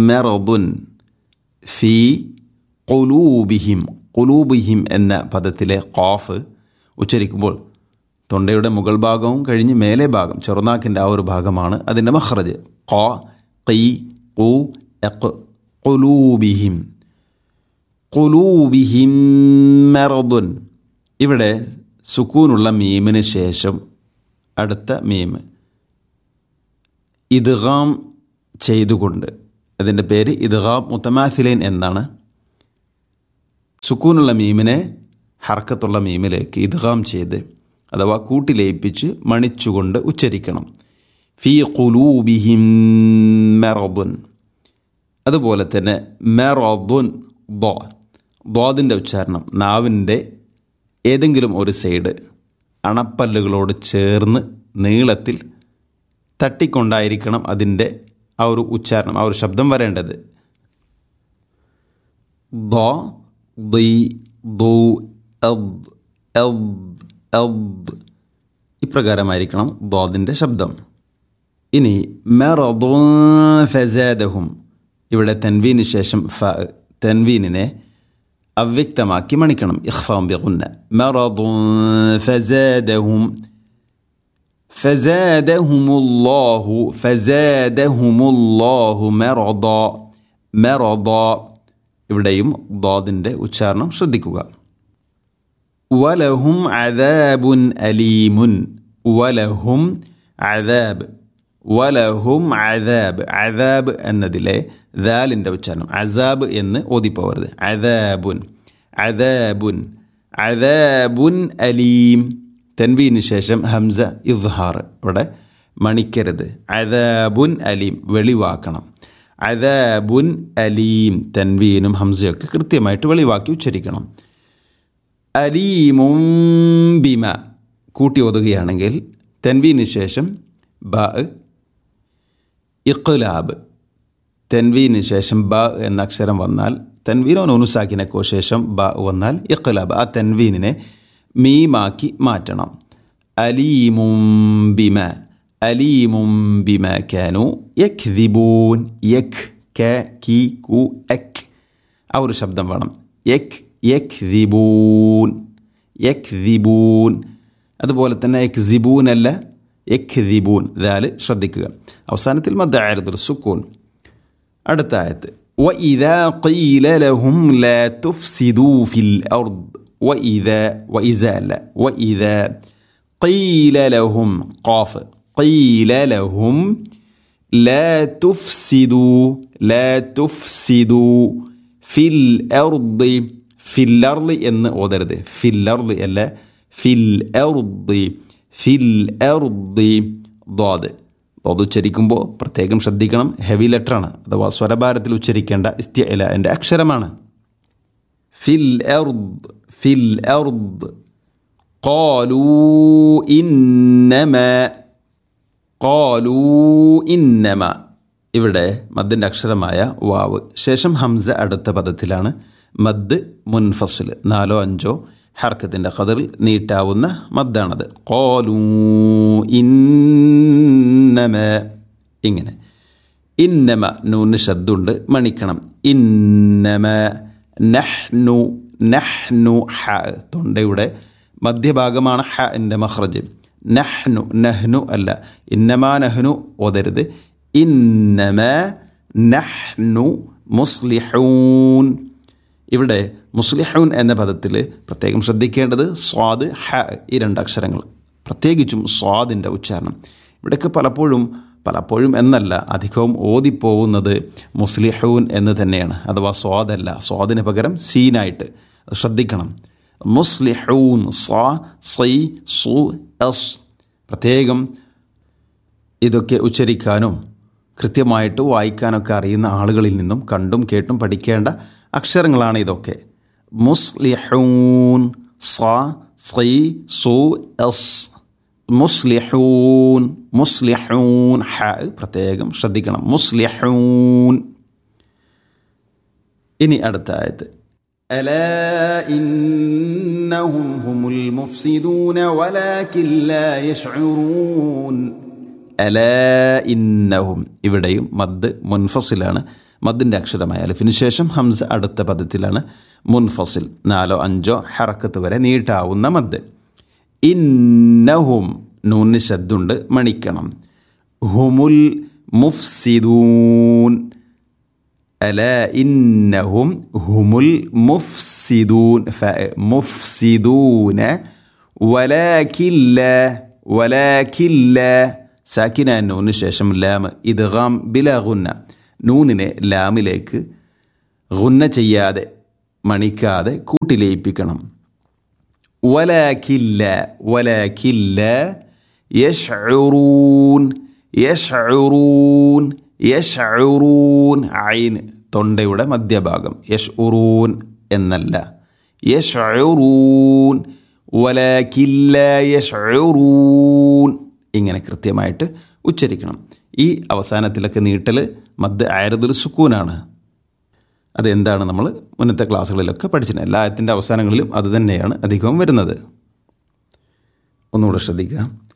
മെറദുൻ ഫി കൊലൂബിഹിം കൊലൂബിഹിം എന്ന പദത്തിലെ ഖാഫ് ഉച്ചരിക്കുമ്പോൾ തൊണ്ടയുടെ മുകൾ ഭാഗവും കഴിഞ്ഞ് മേലെ ഭാഗം ചെറുനാക്കിൻ്റെ ആ ഒരു ഭാഗമാണ് അതിൻ്റെ മഹ്റജ് ഖ ഖി ഖു എഖ് കൊലൂബിഹിം കൊലൂബിഹിം മെറദുൻ ഇവിടെ സുക്കൂനുള്ള മീമിന് ശേഷം അടുത്ത മീമ് ഇദ്ഗാം ചെയ്തുകൊണ്ട് അതിൻ്റെ പേര് ഇദ്ഗാം മുത്തമാഫിലൈൻ എന്നാണ് സുക്കൂനുള്ള മീമിനെ ഹർക്കത്തുള്ള മീമിലേക്ക് ഇദ്ഗാം ചെയ്ത് അഥവാ കൂട്ടിലയിപ്പിച്ച് മണിച്ചുകൊണ്ട് ഉച്ചരിക്കണം ഫി ഖുലൂബിഹിം മെറദുൻ അതുപോലെ തന്നെ മെറദുൻ ദോ ദോദിൻ്റെ ഉച്ചാരണം നാവിൻ്റെ ഏതെങ്കിലും ഒരു സൈഡ് അണപ്പല്ലുകളോട് ചേർന്ന് നീളത്തിൽ തട്ടിക്കൊണ്ടായിരിക്കണം അതിൻ്റെ ആ ഒരു ഉച്ചാരണം ആ ഒരു ശബ്ദം വരേണ്ടത് ദ ദി ദു എദ് എദ് എദ് ഇപ്രകാരമായിരിക്കണം ദോദിൻ്റെ ശബ്ദം ഇനി മെറദുൻ ഫസാദഹും ഇവിടെ തെൻവീന് ശേഷം ഫ തെൻവീനിനെ അവ്യക്തമാക്കി മണിക്കണം ഇഖ്ഫാം ബിഗുന്ന മെറദുൻ ഫസാദഹും فزادهم الله فزادهم الله مرضا مرضا ഇവിടെയും ദോദിൻ്റെ ഉച്ചാരണം ശ്രദ്ധിക്കുക വലഹും അദാബുൻ അലീമുൻ വലഹും അദാബ് വലഹും അദാബ് അദാബ് എന്നതിലെ ദാലിൻ്റെ ഉച്ചാരണം അസാബ് എന്ന് ഓതിപ്പോവരുത് അദാബുൻ അദാബുൻ അദാബുൻ അലീം തെൻവീന് ശേഷം ഹംസ ഇദ്ഹാർ ഇവിടെ മണിക്കരുത് അദാബുൻ അലീം വെളിവാക്കണം അദാബുൻ അലീം തെൻവീനും ഹംസയൊക്കെ കൃത്യമായിട്ട് വെളിവാക്കി ഉച്ചരിക്കണം അലീമും ബിമ കൂട്ടി ഒതുകയാണെങ്കിൽ തെൻവീന് ശേഷം ബ ഇഖ്ലാബ് തെൻവീന് ശേഷം ബ എന്ന അക്ഷരം വന്നാൽ തെൻവീനോ നൂനുസാക്കിനക്കോ ശേഷം ബ വന്നാൽ ഇഖ്ലാബ് ആ തെൻവീനിനെ മീമാക്കി മാറ്റണം അലീമും ബിമ അലീമും ബിമ കാനു യക് ദിബൂൻ യക് ക കി കു എക് ആ ഒരു ശബ്ദം വേണം യക് യക് ദിബൂൻ യക് ദിബൂൻ അതുപോലെ തന്നെ യക് സിബൂൻ അല്ല യക് ദിബൂൻ ദാല് ശ്രദ്ധിക്കുക അവസാനത്തിൽ മദ്ദായതുൽ സുക്കൂൻ അടുത്ത ആയത്ത് وإذا قيل لهم لا تفسدوا في الأرض وإذا وإذا لا وإذا قيل لهم قاف قيل لهم لا تفسدوا لا تفسدوا في الأرض في الأرض إن ഓതരുത് في الأرض അല്ല في الأرض في الأرض ضاد ضاد ഉച്ചരിക്കുമ്പോൾ പ്രത്യേകം ശ്രദ്ധിക്കണം ഹെവി ലെറ്ററാണ് അഥവാ സ്വരഭാരത്തിൽ ഉച്ചരിക്കേണ്ട ഇസ്തിഅല എൻ്റെ അക്ഷരമാണ് ഫിൽ എർദ് ഫിൽ എർദ് قالوا إنما قالوا إنما ഇവിടെ മദ്ദിൻ്റെ അക്ഷരമായ വാവ് ശേഷം ഹംസ അടുത്ത പദത്തിലാണ് മദ് മുൻഫസിൽ നാലോ അഞ്ചോ ഹർക്കത്തിൻ്റെ കതിറിൽ നീട്ടാവുന്ന മദ്ദാണത് കോലൂ ഇന്നമ ഇങ്ങനെ ഇന്നമ നൂന് ശബ്ദുണ്ട് മണിക്കണം ഇന്നമ നഹ്നു നഹ്നു ഹ തൊണ്ടയുടെ മധ്യഭാഗമാണ് ഹ എൻ്റെ മഹ്റജ് നഹ്നു നഹ്നു അല്ല ഇന്നമാ നഹ്നു ഓതരുത് ഇന്നമ നഹ്നു മുസ്ലിഹൂൻ ഇവിടെ മുസ്ലിഹൂൻ എന്ന പദത്തിൽ പ്രത്യേകം ശ്രദ്ധിക്കേണ്ടത് സ്വാദ് ഹ ഈ രണ്ട് അക്ഷരങ്ങൾ പ്രത്യേകിച്ചും സ്വാദിൻ്റെ ഉച്ചാരണം ഇവിടെയൊക്കെ പലപ്പോഴും പലപ്പോഴും എന്നല്ല അധികവും ഓതിപ്പോവുന്നത് മുസ്ലിഹൂൻ എന്ന് തന്നെയാണ് അഥവാ സ്വാദല്ല സ്വാദിന് പകരം സീനായിട്ട് ശ്രദ്ധിക്കണം മുസ്ലിഹൂൻ സ്വാ സൈ സു എസ് പ്രത്യേകം ഇതൊക്കെ ഉച്ചരിക്കാനും കൃത്യമായിട്ട് വായിക്കാനൊക്കെ അറിയുന്ന ആളുകളിൽ നിന്നും കണ്ടും കേട്ടും പഠിക്കേണ്ട അക്ഷരങ്ങളാണ് ഇതൊക്കെ മുസ്ലിഹൂൻ സ സൈ സു എസ് മുസ്ലിഹൂൻ മുസ്ലിഹൂൻ ഹ പ്രത്യേകം ശ്രദ്ധിക്കണം മുസ്ലിഹൂൻ ഇനി അടുത്ത ആയത്ത് ألا إنهم هم المفسدون ولكن لا يشعرون ألا إنهم ഇവിടെയും മദ് മുൻഫസിലാണ് മദ്ദിൻ്റെ അക്ഷരമായ അലിഫിന് ശേഷം ഹംസ അടുത്ത പദത്തിലാണ് മുൻഫസിൽ നാലോ അഞ്ചോ ഹറക്കത്ത് വരെ നീട്ടാവുന്ന മദ് ഇന്നഹും നൂന് ശബ്ദുണ്ട് മണിക്കണം ഹുമുൽ മുഫ്സിദൂൻ അല ഇന്നഹും ഹുമുൽ മുഫ്സിദൂൻ ഫ മുഫ്സിദൂന വലാകില്ല വലാകില്ല സാക്കിന നൂന് ശേഷം ലാം ഇദ്ഗാം ബില ഗുന്ന നൂനിനെ ലാമിലേക്ക് ഗുന്ന ചെയ്യാതെ മണിക്കാതെ കൂട്ടിലയിപ്പിക്കണം വലാകില്ല വലാകില്ല യഷ്ഉറൂൻ യഷ്ഉറൂൻ യഷ്ഉറൂൻ ഐൻ തൊണ്ടയുടെ മധ്യഭാഗം യഷ്ഉറൂൻ എന്നല്ല യഷ്ഉറൂൻ വലാകില്ല യഷ്ഉറൂൻ ഇങ്ങനെ കൃത്യമായിട്ട് ഉച്ചരിക്കണം ഈ അവസാനത്തിലൊക്കെ നീട്ടൽ മദ് ആയതുൽ സുക്കൂനാണ് അതെന്താണ് നമ്മൾ മുന്നത്തെ ക്ലാസ്സുകളിലൊക്കെ പഠിച്ചിട്ടുണ്ട് എല്ലാ ആയത്തിൻ്റെ അവസാനങ്ങളിലും അത് തന്നെയാണ് അധികവും വരുന്നത് ഒന്നുകൂടെ ശ്രദ്ധിക്കുക